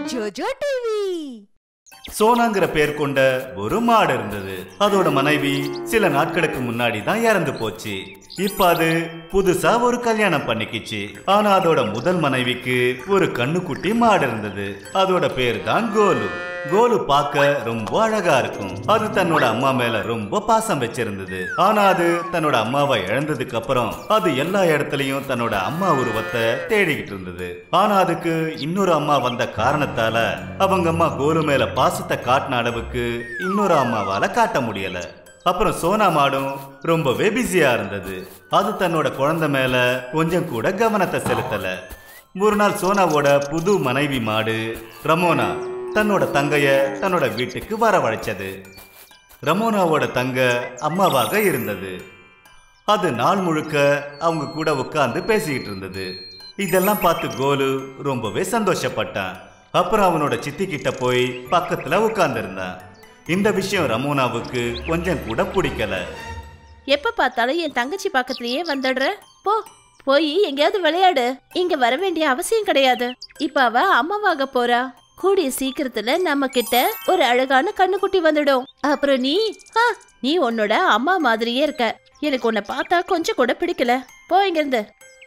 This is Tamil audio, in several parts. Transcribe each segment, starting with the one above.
ஜோஜோ டிவி சோனாங்கிற பேர் கொண்ட ஒரு மாடு இருந்தது அதோட மனைவி சில நாட்களுக்கு முன்னாடி தான் இறந்து போச்சு இப்ப அது புதுசா ஒரு கல்யாணம் பண்ணிக்கிச்சு ஆனா அதோட முதல் மனைவிக்கு ஒரு கண்ணுக்குட்டி மாடு இருந்தது அதோட பேர் தான் கோலு கோலு பார்க்க ரொம்ப அழகா இருக்கும் அது தன்னோட அம்மா மேல ரொம்ப பாசம் வச்சிருந்தது ஆனா அது தன்னோட அம்மாவை இழந்ததுக்கு அப்புறம் அது எல்லா இடத்துலயும் தன்னோட அம்மா உருவத்தை தேடிக்கிட்டு இருந்தது ஆனா அதுக்கு இன்னொரு அம்மா வந்த காரணத்தால அவங்க அம்மா கோலு மேல பாசத்தை காட்டின அளவுக்கு இன்னொரு அம்மாவால காட்ட முடியல அப்புறம் சோனா மாடும் ரொம்பவே பிஸியா இருந்தது அது தன்னோட குழந்தை மேல கொஞ்சம் கூட கவனத்தை செலுத்தல ஒரு நாள் சோனாவோட புது மனைவி மாடு ரமோனா தன்னோட தங்கைய தன்னோட வீட்டுக்கு வரவழைச்சது ரமோனாவோட தங்க அம்மாவாக இருந்தது அது நாள் முழுக்க அவங்க கூட உட்கார்ந்து பேசிக்கிட்டு இருந்தது இதெல்லாம் பார்த்து கோலு ரொம்பவே சந்தோஷப்பட்டான் அப்புறம் அவனோட சித்தி கிட்ட போய் பக்கத்துல உட்கார்ந்திருந்தான் இந்த விஷயம் ரமோனாவுக்கு கொஞ்சம் கூட பிடிக்கல எப்ப பார்த்தாலும் என் தங்கச்சி பக்கத்துலயே வந்துடுற போ போய் எங்கேயாவது விளையாடு இங்க வர வேண்டிய அவசியம் கிடையாது இப்ப அவ அம்மாவாக போறா கூடிய சீக்கிரத்துல நம்ம கிட்ட ஒரு அழகான கண்ணுக்குட்டி வந்துடும் அப்புறம் நீ ஆ, நீ உன்னோட அம்மா மாதிரியே இருக்க எனக்கு உன்னை பார்த்தா கொஞ்சம் கூட பிடிக்கல போ இங்க இருந்து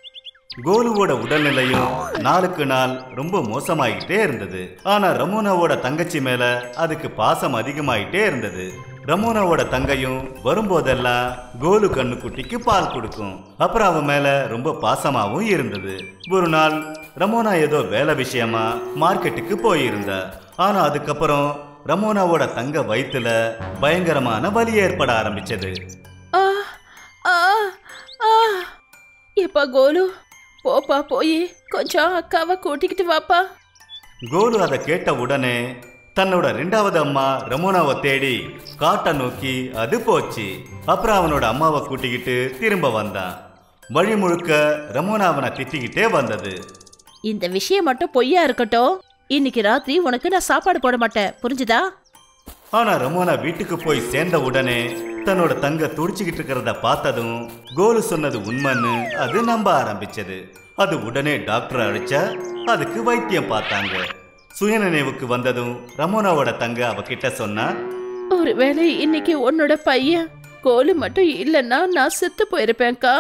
கோலுவோட உடல்நிலையும் நாளுக்கு நாள் ரொம்ப மோசமாயிட்டே இருந்தது ஆனா ரமோனாவோட தங்கச்சி மேல அதுக்கு பாசம் அதிகமாயிட்டே இருந்தது ரமோனாவோட தங்கையும் வரும்போதெல்லாம் கோலு கண்ணுக்குட்டிக்கு பால் கொடுக்கும் அப்புறம் அவன் மேல ரொம்ப பாசமாவும் இருந்தது ஒரு நாள் ரமோனா ஏதோ வேலை விஷயமா மார்க்கெட்டுக்கு போயிருந்தா ஆனா அதுக்கப்புறம் ரமோனாவோட தங்க வயித்துல பயங்கரமான வலி ஏற்பட ஆரம்பிச்சது ஆ ஆ ஆ எப்பா கோலு போப்பா போய் கொஞ்சம் அக்காவை கூட்டிக்கிட்டு வாப்பா கோலு அதை கேட்ட உடனே தன்னோட ரெண்டாவது அம்மா ரமோனாவை தேடி காட்டை நோக்கி அது போச்சு அப்புறம் அவனோட அம்மாவை கூட்டிக்கிட்டு திரும்ப வந்தான் வழி முழுக்க ரமோனா அவனை திட்டிக்கிட்டே வந்தது இந்த விஷயம் மட்டும் பொய்யா இருக்கட்டும் இன்னைக்கு ராத்திரி உனக்கு நான் சாப்பாடு போட மாட்டேன் புரிஞ்சுதா ஆனா ரமோனா வீட்டுக்கு போய் சேர்ந்த உடனே தன்னோட தங்க துடிச்சுக்கிட்டு இருக்கிறத பார்த்ததும் கோலு சொன்னது உண்மைன்னு அது நம்ப ஆரம்பிச்சது அது உடனே டாக்டர் அழைச்சா அதுக்கு வைத்தியம் பார்த்தாங்க சுயநினைவுக்கு வந்ததும் ரமோனாவோட தங்க அவகிட்ட சொன்னா ஒருவேளை இன்னைக்கு உன்னோட பையன் கோலு மட்டும் இல்லைன்னா நான் செத்து போயிருப்பேன்க்கா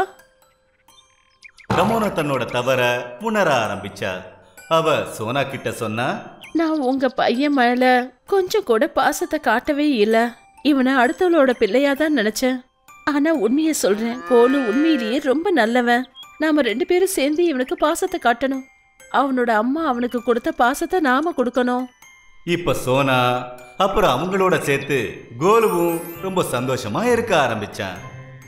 ரமோனா தன்னோட தவற உணர ஆரம்பிச்சா அவ சோனா கிட்ட சொன்னா நான் உங்க பையன் மேல கொஞ்சம் கூட பாசத்தை காட்டவே இல்ல இவனை அடுத்தவளோட பிள்ளையா தான் நினைச்சேன் ஆனா உண்மையை சொல்றேன் கோலு உண்மையிலேயே ரொம்ப நல்லவன் நாம ரெண்டு பேரும் சேர்ந்து இவனுக்கு பாசத்தை காட்டணும் அவனோட அம்மா அவனுக்கு கொடுத்த பாசத்தை நாம கொடுக்கணும் இப்ப சோனா அப்புறம் அவங்களோட சேர்த்து கோலுவும் ரொம்ப சந்தோஷமா இருக்க ஆரம்பிச்சான்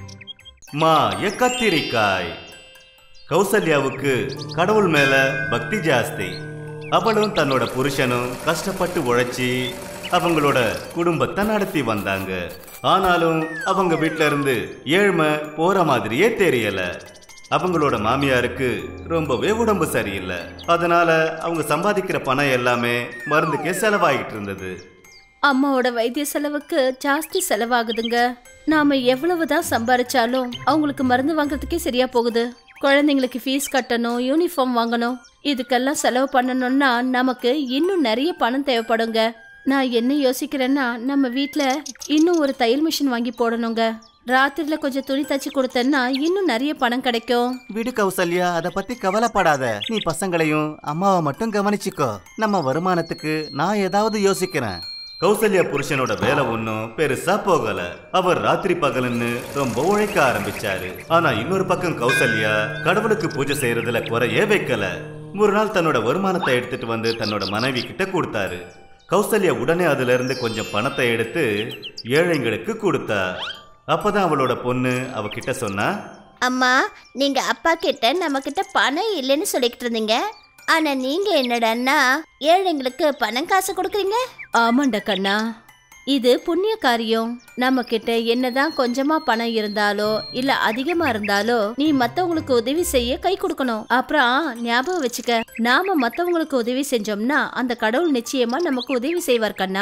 மாய கத்திரிக்காய் கௌசல்யாவுக்கு கடவுள் மேல பக்தி ஜாஸ்தி அவளும் தன்னோட புருஷனும் கஷ்டப்பட்டு உழைச்சி அவங்களோட குடும்பத்தை நடத்தி வந்தாங்க ஆனாலும் அவங்க வீட்ல இருந்து ஏழ்மை போற மாதிரியே தெரியல அவங்களோட மாமியாருக்கு ரொம்பவே உடம்பு சரியில்லை அதனால அவங்க சம்பாதிக்கிற பணம் எல்லாமே மருந்துக்கே செலவாகிட்டு இருந்தது அம்மாவோட வைத்திய செலவுக்கு ஜாஸ்தி செலவாகுதுங்க நாம எவ்வளவுதான் சம்பாரிச்சாலும் அவங்களுக்கு மருந்து வாங்குறதுக்கே சரியா போகுது குழந்தைங்களுக்கு ஃபீஸ் கட்டணும் யூனிஃபார்ம் வாங்கணும் இதுக்கெல்லாம் செலவு பண்ணணும்னா நமக்கு இன்னும் நிறைய பணம் தேவைப்படுங்க நான் என்ன யோசிக்கிறேன்னா நம்ம வீட்ல இன்னும் ஒரு தையல் மிஷின் வாங்கி போடணுங்க ராத்திரில கொஞ்சம் துணி தச்சு கொடுத்தேன்னா இன்னும் நிறைய பணம் கிடைக்கும் விடு கௌசல்யா அத பத்தி கவலைப்படாத நீ பசங்களையும் அம்மாவை மட்டும் கவனிச்சுக்கோ நம்ம வருமானத்துக்கு நான் ஏதாவது யோசிக்கிறேன் கௌசல்யா புருஷனோட வேலை ஒன்றும் பெருசா போகல அவர் ராத்திரி பகலுன்னு ரொம்ப உழைக்க ஆரம்பிச்சாரு ஆனா இன்னொரு பக்கம் கௌசல்யா கடவுளுக்கு பூஜை செய்யறதுல குறையே வைக்கல ஒரு நாள் தன்னோட வருமானத்தை எடுத்துட்டு வந்து தன்னோட மனைவி கிட்ட கொடுத்தாரு கௌசல்யா உடனே அதுல இருந்து கொஞ்சம் பணத்தை எடுத்து ஏழைங்களுக்கு கொடுத்தா அப்பதான் அவளோட பொண்ணு அவகிட்ட சொன்னா அம்மா நீங்க அப்பா கிட்ட நம்ம கிட்ட பணம் இல்லைன்னு சொல்லிக்கிட்டு இருந்தீங்க ஆனா நீங்க என்னடான்னா ஏழைங்களுக்கு பணம் காசு கொடுக்குறீங்க ஆமாண்ட கண்ணா இது புண்ணிய காரியம் நம்ம கிட்ட என்னதான் கொஞ்சமா பணம் இருந்தாலோ இல்ல அதிகமா இருந்தாலோ நீ மத்தவங்களுக்கு உதவி செய்ய கை கொடுக்கணும் அப்புறம் ஞாபகம் வச்சுக்க நாம மத்தவங்களுக்கு உதவி செஞ்சோம்னா அந்த கடவுள் நிச்சயமா நமக்கு உதவி செய்வார் கண்ணா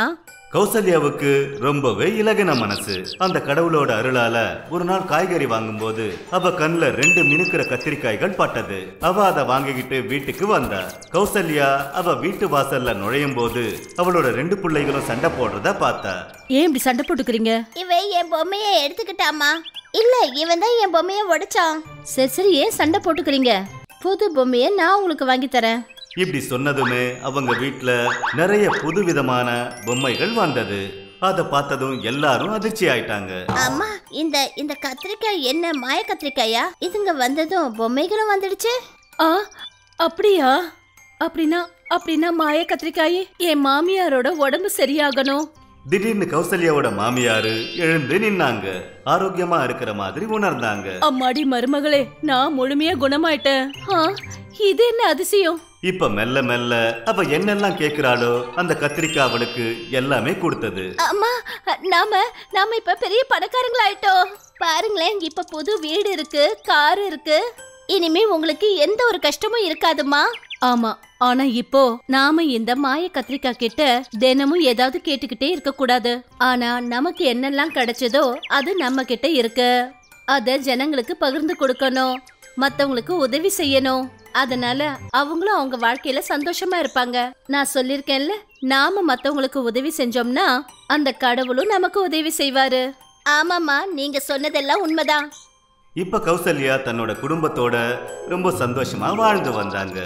கௌசல்யாவுக்கு ரொம்பவே இலகின மனசு அந்த கடவுளோட அருளால ஒரு நாள் காய்கறி வாங்கும்போது அவ கண்ணுல ரெண்டு மினுக்கிற கத்திரிக்காய்கள் பட்டது அவ அதை வாங்கிக்கிட்டு வீட்டுக்கு வந்தா கௌசல்யா அவ வீட்டு வாசல்ல நுழையும் போது அவளோட ரெண்டு பிள்ளைகளும் சண்டை போடுறத பார்த்தா ஏன் இப்படி சண்டை போட்டுக்கிறீங்க இவன் என் பொம்மையை எடுத்துக்கிட்டாமா இல்ல இவன் தான் என் பொம்மையை உடைச்சான் சரி சரி ஏன் சண்டை போட்டுக்கிறீங்க புது பொம்மையை நான் உங்களுக்கு வாங்கி தரேன் இப்படி சொன்னதுமே அவங்க வீட்ல நிறைய புதுவிதமான பொம்மைகள் வந்தது அதை பார்த்ததும் எல்லாரும் அதிர்ச்சி ஆயிட்டாங்க அம்மா இந்த இந்த கத்திரிக்காய் என்ன மாய கத்திரிக்காயா இதுங்க வந்ததும் பொம்மைகளும் வந்துடுச்சு ஆ அப்படியா அப்படின்னா அப்படின்னா மாய கத்திரிக்காயே என் மாமியாரோட உடம்பு சரியாகணும் திடீர்னு கௌசல்யாவோட மாமியாரு எழுந்து நின்னாங்க ஆரோக்கியமா இருக்கிற மாதிரி உணர்ந்தாங்க அம்மாடி மருமகளே நான் முழுமையா குணமாயிட்டேன் ஆ, இது என்ன அதிசயம் இப்ப மெல்ல மெல்ல அவ என்னெல்லாம் கேக்குறாளோ அந்த கத்திரிக்காய் அவளுக்கு எல்லாமே கொடுத்தது அம்மா நாம நாம இப்ப பெரிய பணக்காரங்களாயிட்டோம் பாருங்களேன் இப்ப புது வீடு இருக்கு கார் இருக்கு இனிமே உங்களுக்கு எந்த ஒரு கஷ்டமும் இருக்காதுமா ஆமா ஆனா இப்போ நாம இந்த மாய கத்திரிக்காய் கிட்ட தினமும் ஏதாவது கேட்டுக்கிட்டே இருக்க கூடாது ஆனா நமக்கு என்னெல்லாம் கிடைச்சதோ அது நம்ம கிட்ட இருக்கு அத ஜனங்களுக்கு பகிர்ந்து கொடுக்கணும் மத்தவங்களுக்கு உதவி செய்யணும் அதனால அவங்களும் அவங்க வாழ்க்கையில சந்தோஷமா இருப்பாங்க நான் சொல்லிருக்கேன்ல நாம மத்தவங்களுக்கு உதவி செஞ்சோம்னா அந்த கடவுளும் நமக்கு உதவி செய்வாரு ஆமாம்மா நீங்க சொன்னதெல்லாம் உண்மைதான் இப்ப கௌசல்யா தன்னோட குடும்பத்தோட ரொம்ப சந்தோஷமா வாழ்ந்து வந்தாங்க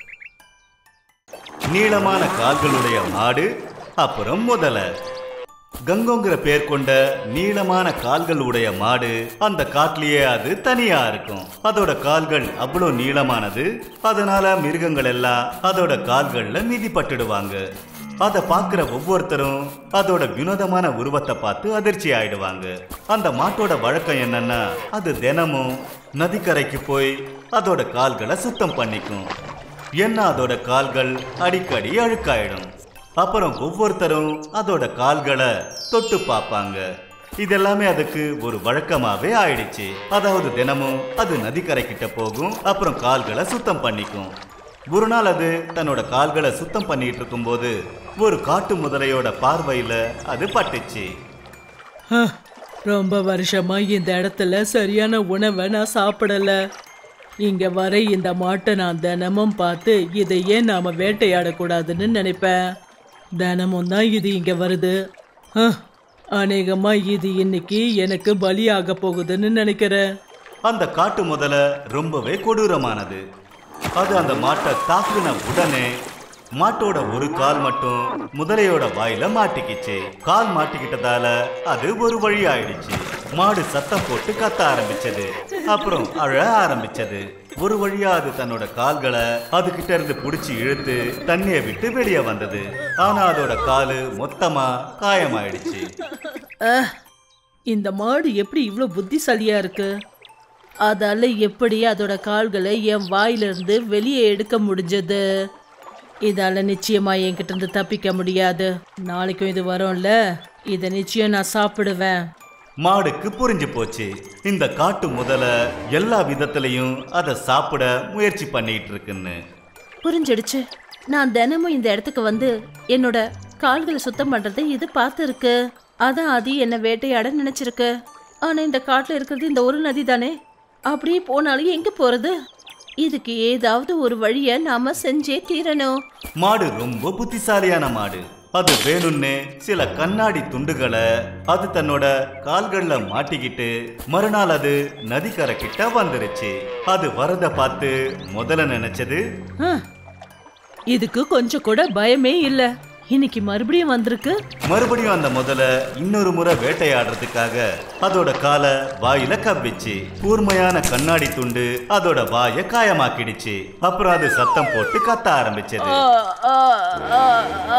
நீளமான கால்களுடைய மாடு அப்புறம் முதலை கங்கோங்கிற பேர் கொண்ட நீளமான கால்கள் உடைய மாடு அந்த காட்டிலேயே அது தனியா இருக்கும் அதோட கால்கள் அவ்வளோ நீளமானது அதனால மிருகங்கள் எல்லாம் அதோட கால்கள்ல மிதிப்பட்டுடுவாங்க அதை பார்க்குற ஒவ்வொருத்தரும் அதோட வினோதமான உருவத்தை பார்த்து அதிர்ச்சி ஆயிடுவாங்க அந்த மாட்டோட வழக்கம் என்னன்னா அது தினமும் நதிக்கரைக்கு போய் அதோட கால்களை சுத்தம் பண்ணிக்கும் என்ன அதோட கால்கள் அடிக்கடி அழுக்காயிடும் அப்புறம் ஒவ்வொருத்தரும் அதோட கால்களை தொட்டு பார்ப்பாங்க இதெல்லாமே அதுக்கு ஒரு வழக்கமாவே ஆயிடுச்சு அதாவது தினமும் அது நதிக்கரை கிட்ட போகும் அப்புறம் கால்களை சுத்தம் பண்ணிக்கும் ஒரு நாள் அது தன்னோட கால்களை சுத்தம் பண்ணிட்டு இருக்கும்போது ஒரு காட்டு முதலையோட பார்வையில அது பட்டுச்சு ஹ, ரொம்ப வருஷமா இந்த இடத்துல சரியான உணவை நான் சாப்பிடல இங்க வர இந்த மாட்டை நான் தினமும் பார்த்து இதை ஏன் நாம வேட்டையாடக்கூடாதுன்னு நினைப்பேன் தினமும் தான் இது இங்க வருது ஹ, அநேகமா இது இன்னைக்கு எனக்கு பலியாக போகுதுன்னு நினைக்கிறேன் அந்த காட்டு முதலை ரொம்பவே கொடூரமானது அது அந்த மாட்டை தாக்குன உடனே மாட்டோட ஒரு கால் மட்டும் முதலையோட வாயில மாட்டிக்கிச்சு கால் மாட்டிக்கிட்டதால அது ஒரு வழி ஆயிடுச்சு மாடு சத்தம் போட்டு கத்த ஆரம்பிச்சது அப்புறம் அழ ஆரம்பிச்சது ஒரு வழியா அது தன்னோட கால்களை அதுகிட்ட இருந்து புடிச்சு இழுத்து தண்ணியை விட்டு வெளியே வந்தது ஆனா அதோட காலு மொத்தமா காயமாயிடுச்சு அஹ், இந்த மாடு எப்படி இவ்வளோ புத்திசாலியா இருக்கு அதால எப்படி அதோட கால்களை என் வாயிலிருந்து வெளியே எடுக்க முடிஞ்சது இதால நிச்சயமா என்கிட்ட இருந்து தப்பிக்க முடியாது நாளைக்கும் இது வரும்ல இதை நிச்சயம் நான் சாப்பிடுவேன் மாடுக்கு புரிஞ்சு போச்சு இந்த காட்டு முதல எல்லா விதத்திலையும் அதை சாப்பிட முயற்சி பண்ணிட்டு இருக்குன்னு புரிஞ்சிடுச்சு நான் தினமும் இந்த இடத்துக்கு வந்து என்னோட கால்களை சுத்தம் பண்றதை இது பார்த்துருக்கு அதான் அது என்ன வேட்டையாட நினைச்சிருக்கு ஆனா இந்த காட்டுல இருக்கிறது இந்த ஒரு நதி தானே அப்படியே போனாலும் எங்க போறது இதுக்கு ஏதாவது ஒரு வழிய நாம செஞ்சே தீரணும் மாடு ரொம்ப புத்திசாலியான மாடு அது வேணும்னு சில கண்ணாடி துண்டுகளை அது தன்னோட கால்கள்ல மாட்டிக்கிட்டு மறுநாள் அது நதிக்கரை கிட்ட வந்துருச்சு அது வரத பார்த்து முதல்ல நினைச்சது அஹ், இதுக்கு கொஞ்சம் கூட பயமே இல்ல இன்னைக்கு மறுபடியும் வந்திருக்கு மறுபடியும் அந்த முதல இன்னொரு முறை வேட்டையாடுறதுக்காக அதோட காலை வாயில கவ்விச்சு கூர்மையான கண்ணாடி துண்டு அதோட வாயை காயமாக்கிடுச்சு அப்புறம் அது சத்தம் போட்டு கத்த ஆரம்பிச்சது ஆ, ஆ, ஆ, ஆ.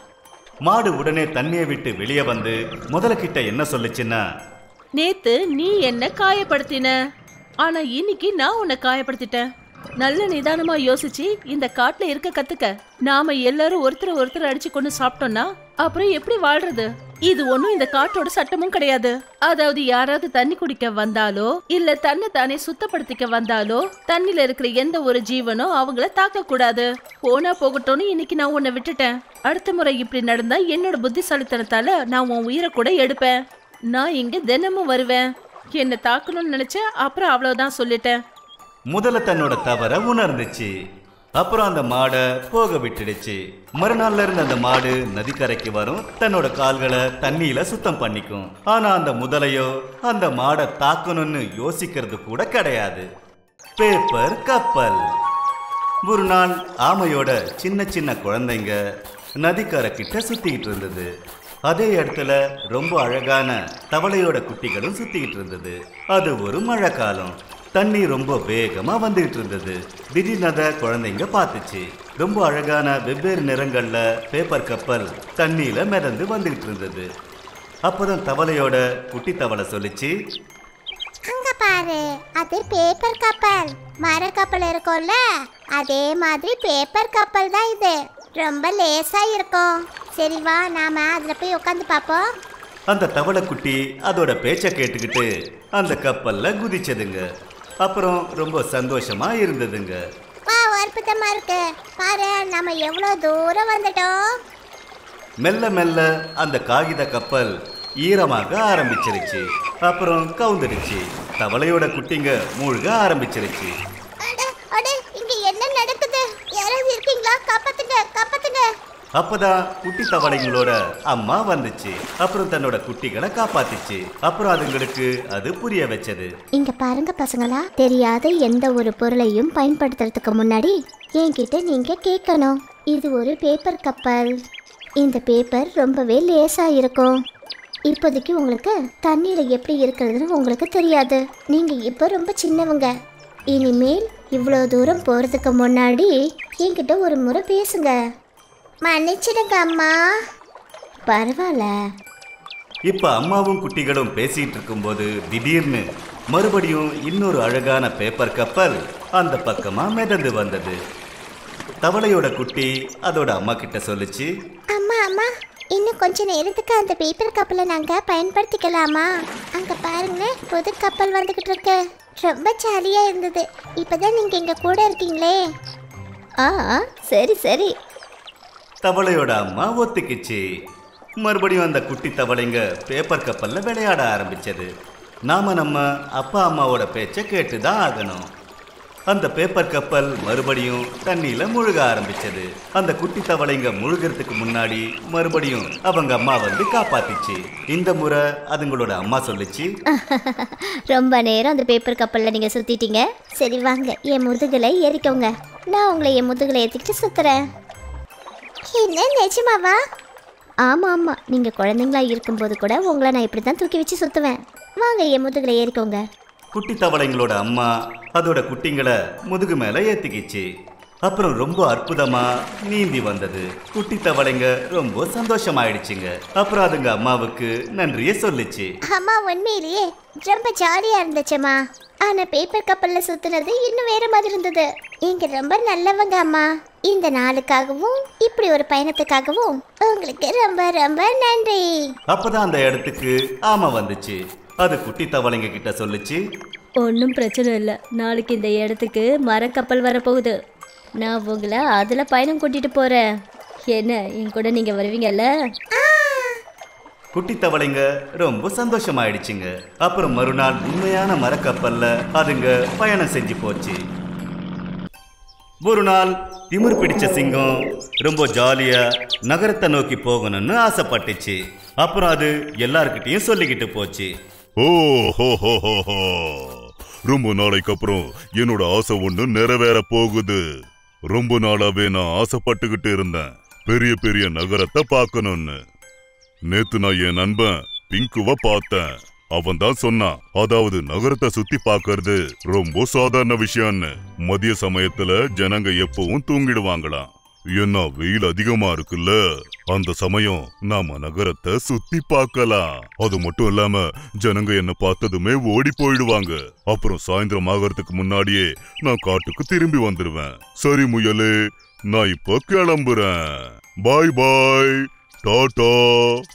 மாடு உடனே தண்ணியை விட்டு வெளியே வந்து முதல கிட்ட என்ன சொல்லுச்சுன்னா நேத்து நீ என்ன காயப்படுத்தின ஆனா இன்னைக்கு நான் உன்னை காயப்படுத்திட்டேன் நல்ல நிதானமா யோசிச்சு இந்த காட்டுல இருக்க கத்துக்க நாம எல்லாரும் ஒருத்தர் ஒருத்தர் அடிச்சு கொண்டு சாப்பிட்டோம்னா அப்புறம் எப்படி வாழ்றது இது ஒண்ணும் இந்த காட்டோட சட்டமும் கிடையாது அதாவது யாராவது தண்ணி குடிக்க வந்தாலோ இல்ல தன்னை தானே சுத்தப்படுத்திக்க வந்தாலோ தண்ணில இருக்கிற எந்த ஒரு ஜீவனும் அவங்கள தாக்க கூடாது போனா போகட்டும்னு இன்னைக்கு நான் உன்னை விட்டுட்டேன் அடுத்த முறை இப்படி நடந்தா என்னோட புத்திசாலித்தனத்தால நான் உன் உயிரை கூட எடுப்பேன் நான் இங்க தினமும் வருவேன் என்னை தாக்கணும்னு நினைச்சேன் அப்புறம் அவ்வளவுதான் சொல்லிட்டேன் முதல்ல தன்னோட தவற உணர்ந்துச்சு அப்புறம் அந்த மாடை போக விட்டுடுச்சு மறுநாள்ல இருந்து அந்த மாடு நதிக்கரைக்கு வரும் தன்னோட கால்களை தண்ணியில சுத்தம் பண்ணிக்கும் ஆனா அந்த முதலையோ அந்த மாடை தாக்கணும்னு யோசிக்கிறது கூட கிடையாது பேப்பர் கப்பல் ஒரு நாள் ஆமையோட சின்ன சின்ன குழந்தைங்க நதிக்கரை கிட்ட சுத்திக்கிட்டு இருந்தது அதே இடத்துல ரொம்ப அழகான தவளையோட குட்டிகளும் சுத்திக்கிட்டு இருந்தது அது ஒரு மழை காலம் தண்ணி ரொம்ப வேகமா வந்துகிட்டு இருந்தது திடீர்னு அதை குழந்தைங்க பார்த்துச்சு ரொம்ப அழகான வெவ்வேறு நிறங்கள்ல பேப்பர் கப்பல் தண்ணியில மிதந்து வந்துகிட்டு இருந்தது அப்போதான் தவளையோட குட்டி தவளை சொல்லிச்சு அங்க பாரு அது பேப்பர் கப்பல் மர கப்பல் இருக்கும்ல அதே மாதிரி பேப்பர் கப்பல் தான் இது ரொம்ப லேசா இருக்கும் சரி வா நாம அதுல போய் உட்காந்து பாப்போம் அந்த தவளை குட்டி அதோட பேச்சை கேட்டுக்கிட்டு அந்த கப்பல்ல குதிச்சதுங்க அப்புறம் ரொம்ப சந்தோஷமா இருந்ததுங்க வா அற்புதமா இருக்கு பாரு நம்ம எவ்வளவு தூரம் வந்துட்டோம் மெல்ல மெல்ல அந்த காகித கப்பல் ஈரமாக ஆரம்பிச்சிருச்சு அப்புறம் கவுந்துடுச்சு தவளையோட குட்டிங்க மூழ்க ஆரம்பிச்சிருச்சு அட அட இங்க என்ன நடக்குது யாராவது இருக்கீங்களா காப்பாத்துங்க காப்பாத்துங்க அப்பதான் குட்டி தவளைங்களோட அம்மா வந்துச்சு அப்புறம் தன்னோட குட்டிகளை காப்பாத்துச்சு அப்புறம் அதுங்களுக்கு அது புரிய வச்சது இங்க பாருங்க பசங்களா தெரியாத எந்த ஒரு பொருளையும் பயன்படுத்துறதுக்கு முன்னாடி என்கிட்ட நீங்க கேட்கணும் இது ஒரு பேப்பர் கப்பல் இந்த பேப்பர் ரொம்பவே லேசா இருக்கும் இப்போதைக்கு உங்களுக்கு தண்ணியில எப்படி இருக்கிறதுன்னு உங்களுக்கு தெரியாது நீங்க இப்போ ரொம்ப சின்னவங்க இனிமேல் இவ்வளோ தூரம் போறதுக்கு முன்னாடி என்கிட்ட ஒரு முறை பேசுங்க மன்னிச்சிடுங்க அம்மா பரவாயில்ல இப்ப அம்மாவும் குட்டிகளும் பேசிட்டு இருக்கும்போது திடீர்னு மறுபடியும் இன்னொரு அழகான பேப்பர் கப்பல் அந்த பக்கமா மிதந்து வந்தது தவளையோட குட்டி அதோட அம்மா கிட்ட சொல்லுச்சு அம்மா அம்மா இன்னும் கொஞ்ச நேரத்துக்கு அந்த பேப்பர் கப்பலை நாங்க பயன்படுத்திக்கலாமா அங்க பாருங்க புது கப்பல் வந்துகிட்டு இருக்கு ரொம்ப ஜாலியா இருந்தது இப்பதான் நீங்க எங்க கூட இருக்கீங்களே ஆ சரி சரி தவளையோட அம்மா ஒத்துக்கிச்சு மறுபடியும் அந்த குட்டி தவளைங்க பேப்பர் கப்பல்ல விளையாட ஆரம்பிச்சது நாம நம்ம அப்பா அம்மாவோட பேச்சை கேட்டு தான் ஆகணும் அந்த பேப்பர் கப்பல் மறுபடியும் தண்ணியில முழுக ஆரம்பிச்சது அந்த குட்டி தவளைங்க முழுகிறதுக்கு முன்னாடி மறுபடியும் அவங்க அம்மா வந்து காப்பாத்திச்சு இந்த முறை அதுங்களோட அம்மா சொல்லுச்சு ரொம்ப நேரம் அந்த பேப்பர் கப்பல்ல நீங்க சுத்திட்டீங்க சரி வாங்க என் முதுகுல ஏறிக்கோங்க நான் உங்களை என் முதுகுல ஏத்திக்கிட்டு சுத்துறேன் என்ன நிஜமாவா ஆமா ஆமா நீங்க குழந்தைங்களா இருக்கும்போது கூட உங்களை நான் இப்படி தான் தூக்கி வச்சு சுத்துவேன் வாங்க என் முதுகுல ஏறிக்கோங்க குட்டி தவளைங்களோட அம்மா அதோட குட்டிங்களை முதுகு மேல ஏத்திக்கிச்சு அப்புறம் ரொம்ப அற்புதமா நீந்தி வந்தது குட்டி தவளைங்க ரொம்ப சந்தோஷமாயிடுச்சுங்க அப்புறம் அதுங்க அம்மாவுக்கு நன்றியே சொல்லுச்சு அம்மா உண்மையிலேயே ரொம்ப ஜாலியா இருந்துச்சுமா ஆனா பேப்பர் கப்பல்ல சுத்துனது இன்னும் வேற மாதிரி இருந்தது நீங்க ரொம்ப நல்லவங்க அம்மா இந்த நாளுக்காகவும் இப்படி ஒரு பயணத்துக்காகவும் உங்களுக்கு ரொம்ப ரொம்ப நன்றி அப்பதான் அந்த இடத்துக்கு ஆமை வந்துச்சு அது குட்டி தவளைங்க கிட்ட சொல்லுச்சு ஒன்றும் பிரச்சனை இல்லை நாளைக்கு இந்த இடத்துக்கு மரக்கப்பல் வரப்போகுது நான் உங்களை அதில் பயணம் கூட்டிட்டு போகிறேன் என்ன என் கூட நீங்கள் வருவீங்கல்ல குட்டி தவளைங்க ரொம்ப சந்தோஷமாயிடுச்சுங்க அப்புறம் மறுநாள் உண்மையான மரக்கப்பல்ல அதுங்க பயணம் செஞ்சு போச்சு ஒரு நாள் திமிர் பிடிச்ச சிங்கம் ரொம்ப ஜாலியா நகரத்தை நோக்கி போகணும்னு ஆசைப்பட்டுச்சு அப்புறம் அது எல்லார்கிட்டயும் சொல்லிக்கிட்டு போச்சு ஓ ஹோ ஹோ ஹோ ஹோ ரொம்ப நாளைக்கு அப்புறம் என்னோட ஆசை ஒண்ணு நிறைவேற போகுது ரொம்ப நாளாவே நான் ஆசைப்பட்டுக்கிட்டு இருந்தேன் பெரிய பெரிய நகரத்தை பார்க்கணும்னு நேத்து நான் என் நண்பன் பிங்குவ பார்த்தேன் அவன் தான் சொன்னான் அதாவது நகரத்தை சுத்தி பார்க்கறது ரொம்ப சாதாரண விஷயம்னு மதிய சமயத்துல ஜனங்க எப்பவும் தூங்கிடுவாங்களாம் ஏன்னா வெயில் அதிகமா இருக்குல்ல அந்த சமயம் நாம நகரத்தை சுத்தி பார்க்கலாம் அது மட்டும் இல்லாம ஜனங்க என்ன பார்த்ததுமே ஓடி போயிடுவாங்க அப்புறம் சாயந்தரம் ஆகிறதுக்கு முன்னாடியே நான் காட்டுக்கு திரும்பி வந்துடுவேன் சரி முயலே நான் இப்போ கிளம்புறேன் பாய் பாய் டாடா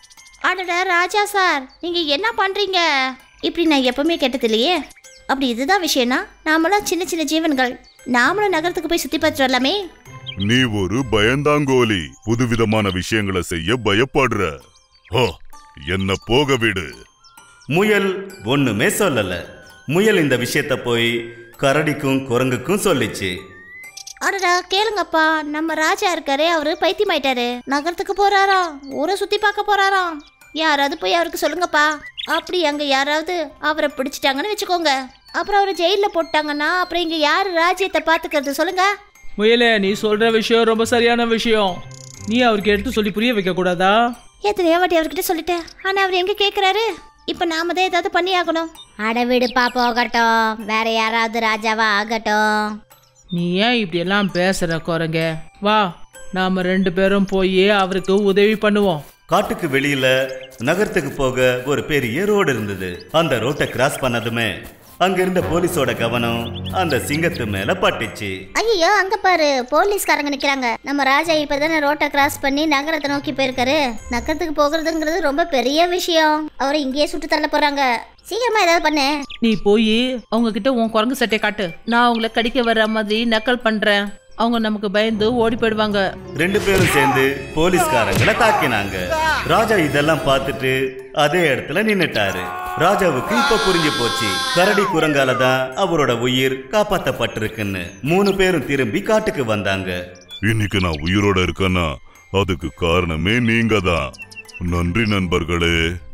அடடா ராஜா சார் நீங்க என்ன பண்றீங்க இப்படி நான் எப்பவுமே கேட்டது இல்லையே அப்படி இதுதான் விஷயம்னா நாமளும் சின்ன சின்ன ஜீவன்கள் நாமளும் நகரத்துக்கு போய் சுத்தி பார்த்துட்டு வரலாமே நீ ஒரு பயந்தாங்கோலி புதுவிதமான விஷயங்களை செய்ய பயப்படுற ஹோ, என்ன போக விடு முயல் ஒண்ணுமே சொல்லல முயல் இந்த விஷயத்த போய் கரடிக்கும் குரங்குக்கும் சொல்லிச்சு அடடா கேளுங்கப்பா நம்ம ராஜா இருக்காரே அவரு பைத்தியமாயிட்டாரு நகரத்துக்கு போறாராம் ஊரை சுத்தி பார்க்க போறாராம் யாராவது போய் அவருக்கு சொல்லுங்கப்பா அப்படி அங்க யாராவது அவரை பிடிச்சிட்டாங்கன்னு வச்சுக்கோங்க அப்புறம் அவரை ஜெயில போட்டாங்கன்னா அப்புறம் இங்க யாரு ராஜ்யத்தை பாத்துக்கிறது சொல்லுங்க முயலே நீ சொல்ற விஷயம் ரொம்ப சரியான விஷயம் நீ அவருக்கு எடுத்து சொல்லி புரிய வைக்க கூடாதா எத்தனையோ வாட்டி அவர்கிட்ட சொல்லிட்டேன் ஆனா அவர் எங்க கேக்குறாரு இப்ப நாம தான் ஏதாவது பண்ணி ஆகணும் அட விடுப்பா போகட்டும் வேற யாராவது ராஜாவா ஆகட்டும் நீ ஏன் இப்படி எல்லாம் பேசுற குரங்க வா நாம ரெண்டு பேரும் போய் அவருக்கு உதவி பண்ணுவோம் காட்டுக்கு வெளியில நகரத்துக்கு போக ஒரு பெரிய ரோடு இருந்தது அந்த ரோட்டை கிராஸ் பண்ணதுமே அங்க இருந்த போலீஸோட கவனம் அந்த சிங்கத்து மேல பட்டுச்சு ஐயோ அங்க பாரு போலீஸ்காரங்க நிக்கிறாங்க நம்ம ராஜா இப்பதானே ரோட்டை கிராஸ் பண்ணி நகரத்தை நோக்கி போயிருக்காரு நகரத்துக்கு போகிறதுங்கிறது ரொம்ப பெரிய விஷயம் அவரை இங்கேயே சுட்டு தள்ள போறாங்க சீக்கிரமா ஏதாவது பண்ணு நீ போய் அவங்க கிட்ட உன் குரங்கு சட்டையை காட்டு நான் அவங்கள கடிக்க வர்ற மாதிரி நக்கல் பண்றேன் அவங்க நமக்கு பயந்து ஓடி போயிடுவாங்க ரெண்டு பேரும் சேர்ந்து போலீஸ்காரங்களை தாக்கினாங்க ராஜா இதெல்லாம் பார்த்துட்டு அதே இடத்துல நின்னுட்டாரு ராஜாவுக்கு இப்ப புரிஞ்சு போச்சு கரடி குரங்கால தான் அவரோட உயிர் காப்பாத்தப்பட்டிருக்குன்னு மூணு பேரும் திரும்பி காட்டுக்கு வந்தாங்க இன்னைக்கு நான் உயிரோட இருக்கேன்னா அதுக்கு காரணமே நீங்க தான் நன்றி நண்பர்களே